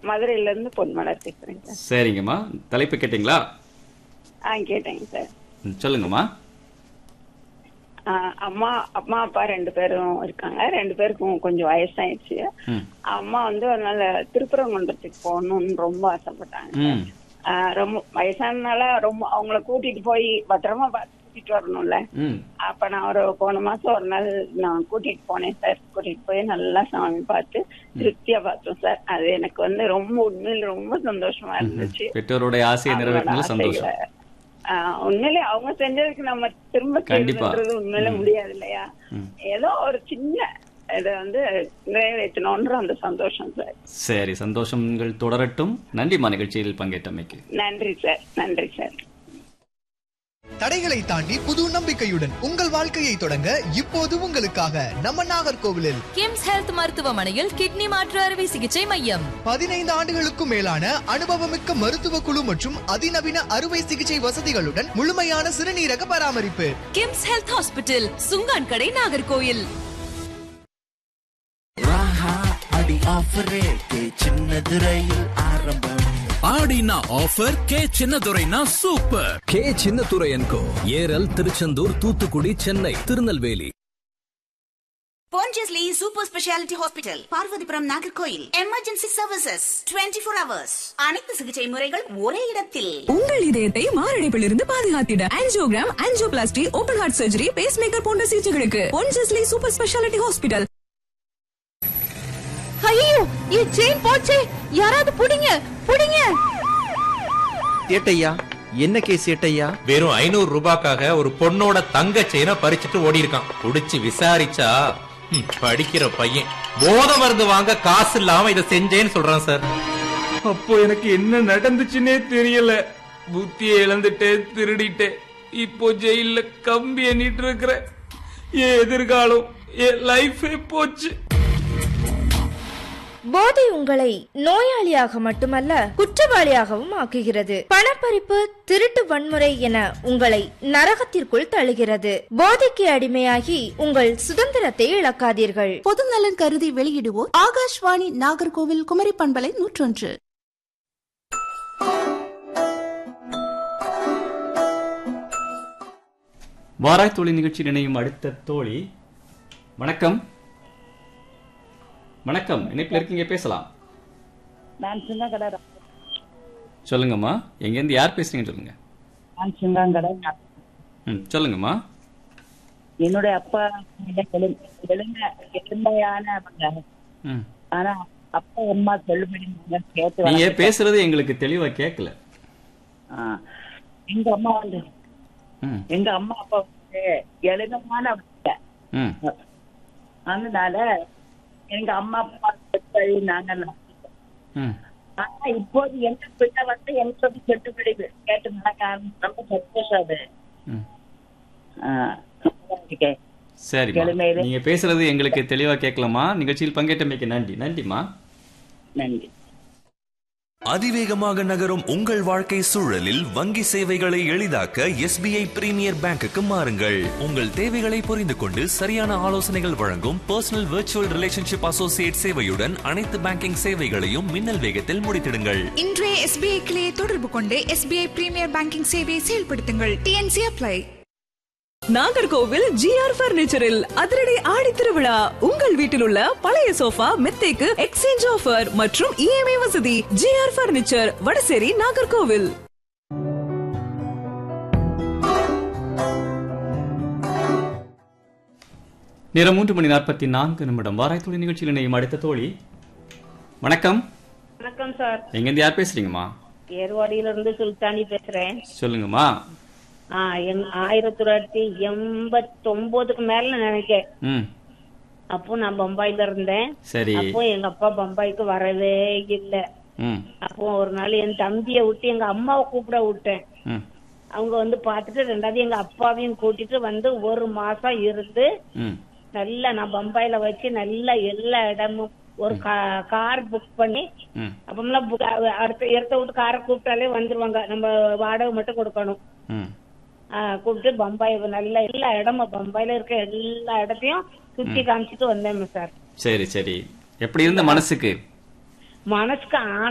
மதுரையில இருந்து பொன்மலர் பேசுறேங்க சார் சரிங்கம்மா தலைப்பு கேட்டிங்களா ஆ கேட்டேங்க சார் ம், சொல்லுங்கம்மா ஆ, அம்மா அம்மா அப்பா ரெண்டு பேரும் இருக்காங்க ரெண்டு பேருக்கும் கொஞ்சம் வயசாயிடுச்சு ம் அம்மா வந்து ஒரு நாள் திருப்பரங்குன்றத்துக்கு போகணும்னு ரொம்ப ஆசைப்பட்டாங்க ம் ஆ, ரொம்ப வயசானனால ரொம்ப அவங்கள கூட்டிட்டு போய் பத்திரமா பார்த்து கூட்டிட்டு வரணும்ல ம் அப்ப நான் ஒரு போன மாசம் ஒரு நாள் நான் கூட்டிட்டு போனேன் சார் கூட்டிட்டு போய் நல்லா சாமி பார்த்து திருப்தியா பார்த்தோம் சார் அது எனக்கு வந்து ரொம்ப உண்மையில ரொம்ப சந்தோஷமா இருந்துச்சு பெற்றோருடைய ஆசையை நிறைவேற்றினது சந்தோஷம் ஆசைகளை, ஆஹ், உண்மையிலே அவங்க செஞ்சதுக்கு நம்ம திரும்ப கண்டிப்பா. கேட்கறது உண்மையில முடியாது இல்லையா ம். ஏதோ ஒரு சின்ன இதை வந்து நிறைவேற்றணும்ன்ற அந்த சந்தோஷம் சார் சரி சந்தோஷங்கள் தொடரட்டும் நன்றிம்மா நிகழ்ச்சியில் பங்கேற்றமைக்கு நன்றி சார் நன்றி சார் தடைகளை தாண்டி புது நம்பிக்கையுடன் உங்கள் வாழ்க்கையை தொடங்க இப்போது உங்களுக்காக நம்ம நாகர்கோவிலில் கிம்ஸ் ஹெல்த் மருத்துவமனையில் கிட்னி மாற்று அறுவை சிகிச்சை மையம் பதினைந்து ஆண்டுகளுக்கும் மேலான அனுபவமிக்க மருத்துவ குழு மற்றும் அதிநவீன அறுவை சிகிச்சை வசதிகளுடன் முழுமையான சிறுநீரக பராமரிப்பு கிம்ஸ் ஹெல்த் ஹாஸ்பிட்டல் சுங்கான் கடை நாகர்கோயில் ராஹா அடி ஆஃபர் ரேட்டு சின்னது ரயில் ஆரம்பம் ஆடினா ஆஃபர் கே சின்னதுரைனா சூப்பர் கே சின்னத்துரையன்கோ Eral Tiruchendur Thoothukudi Chennai Tirunelveli Pondicherry super speciality hospital Parvathipuram Nagercoil emergency services 24 four hours அனைத்து சிகிச்சை முறைகள் ஒரே இடத்தில் உங்கள் இதயத்தை மாரடைப்பிலிருந்து பாதுகாத்திட angiogram angioplasty open heart surgery pacemaker போன்ற சிகிச்சைகளுக்கு பொன்ஜஸ்லி சூப்பர் ஸ்பெஷாலிட்டி ஹாஸ்பிட்டல் ஐயோ என் செயின் போச்சே யாராவது புடிங்க புடிங்க ஏட்டையா என்ன கேஸ் ஏட்டையா வெறும் ஐநூறு ரூபாய்க்காக ஒரு பொண்ணோட தங்க செயினை பறிச்சுட்டு ஓடி இருக்கான் புடிச்சு விசாரிச்சா ம், படிக்கிற பையன் போத மருந்து வாங்க காசு இல்லாம இதை செஞ்சேன்னு சொல்றான் சார் அப்போ எனக்கு என்ன நடந்துச்சுன்னே தெரியல புத்தியை இழந்துட்டேன் திருடிட்டேன் இப்போ ஜெயில கம்பி எண்ணிட்டு இருக்கிறேன் என் எதிர்காலம் என் லைஃபே போச்சு போதை உங்களை நோயாளியாக மட்டுமல்ல குற்றவாளியாகவும் ஆக்குகிறது பணப்பறிப்பு திருட்டு வன்முறை என உங்களை நரகத்திற்குள் தள்ளுகிறது போதைக்கு அடிமையாகி உங்கள் சுதந்திரத்தை இழக்காதீர்கள் பொதுநலன் கருதி வெளியிடுவோர் ஆகாஷ்வாணி நாகர்கோவில் குமரி பண்பலை நூற்றொன்று வாராய் தோழி நிகழ்ச்சியில் இணையும் அடுத்த தோழி வணக்கம் வணக்கம் இணைப்பில் இருக்கீங்க பேசலாம் நான் சின்னக்கடை சொல்லுங்கம்மா எங்கேருந்து யார் பேசுறீங்க சொல்லுங்க நான் சின்னங்கடை ம் சொல்லுங்கம்மா என்னுடைய அப்பா எழு- எழுந்த எளிமையானவங்க ம் ஆனா அப்பா அம்மா சொல்லுபடி நாங்க கேட்டு நீங்க வளர்ந்துட்டோம். பேசுறது எங்களுக்கு தெளிவா கேட்கல ஆ. எங்க அம்மா வந்து ம் எங்க அம்மா அப்பா வந்து எளிமையானவங்க ம் அதனால எங்க அம்மா அப்பா சொல்லி நாங்க நடந்துட்டோம். ம் ஆனா இப்போது எங்க பிள்ளை வந்து எங்க சொல்லி செட்டுப்படி கேட்டு நடக்க ஆரம்பிச்சு ரொம்ப சந்தோஷம் அது ம். ஆ. நல்லா இருக்கேன். சரிம்மா எளிமையிலே- நீங்க பேசுறது எங்களுக்கு தெளிவா கேட்கலாமா நிகழ்ச்சியில் பங்கேற்றமைக்கு நன்றி நன்றிம்மா நன்றி அதிவேகமாக நகரும் உங்கள் வாழ்க்கை சூழலில் வங்கி சேவைகளை எளிதாக்க எஸ்பிஐ பிரீமியர் பேங்குக்கு மாறுங்கள் உங்கள் தேவைகளை புரிந்து கொண்டு சரியான ஆலோசனைகள் வழங்கும் பர்சனல் விர்ச்சுவல் ரிலேஷன்ஷிப் அசோசியேட் சேவையுடன் அனைத்து பேங்கிங் சேவைகளையும் மின்னல் வேகத்தில் முடித்திடுங்கள் இன்றைய எஸ்பிஐ கிளையை தொடர்பு கொண்டு எஸ்பிஐ பிரீமியர் பேங்கிங் சேவையை செயல்படுத்துங்கள் டிஎன்சி அப்ளை நாகர்கோவில் ஜிஆர் பர்னிச்சரில் அதிரடி ஆடி திருவிழா உங்கள் வீட்டில் உள்ள பழைய சோஃபா மெத்தைக்கு எக்ஸ்சேஞ்ச் ஆஃபர் மற்றும் இஎம்ஐ வசதி ஜிஆர் பர்னிச்சர் வடசேரி நாகர்கோவில் நேரம் மூன்று மணி நாற்பத்தி நான்கு நிமிடம் வாராய் தோழி நிகழ்ச்சியில் இணையும் அடுத்த தோழி வணக்கம் வணக்கம் சார் எங்கேருந்து யார் பேசுறீங்கம்மா ஏர்வாடியில இருந்து சுல்தானி பேசுறேன் சொல்லுங்கம்மா ஆ, எங்- ஆயிரத்தி தொள்ளாயிரத்தி எண்பத்தி ஒன்பதுக்கு மேல நினைக்கிறேன் ம் அப்போ நான் பம்பாயில இருந்தேன் சரி அப்போ எங்க அப்பா பம்பாய்க்கு வரவே இல்ல ம் அப்போ ஒரு நாள் என் தம்பியை விட்டு எங்க அம்மாவை கூப்பிட விட்டேன் ம் அவங்க வந்து பார்த்துட்டு ரெண்டாவது எங்க அப்பாவையும் கூட்டிட்டு வந்து ஒரு மாசம் இருந்து ம் நல்லா நான் பம்பாயில வச்சு நல்லா எல்லா இடமும் ஒரு கா- கார் புக் பண்ணி ம் அப்பமெல்லாம் book- அடுத்த இடத்த விட்டு காரை கூப்பிட்டாலே வந்துருவாங்க நம்ம வாடகை மட்டும் கொடுக்கணும் ம் ஆ, கூப்பிட்டு பம்பாய் நல்ல எல்லா இடமும் பம்பாயில இருக்க எல்லா இடத்தையும் சுத்தி காமிச்சிட்டு வந்தேன் சார் சரி சரி எப்படி இருந்த மனசுக்கு மனசுக்கு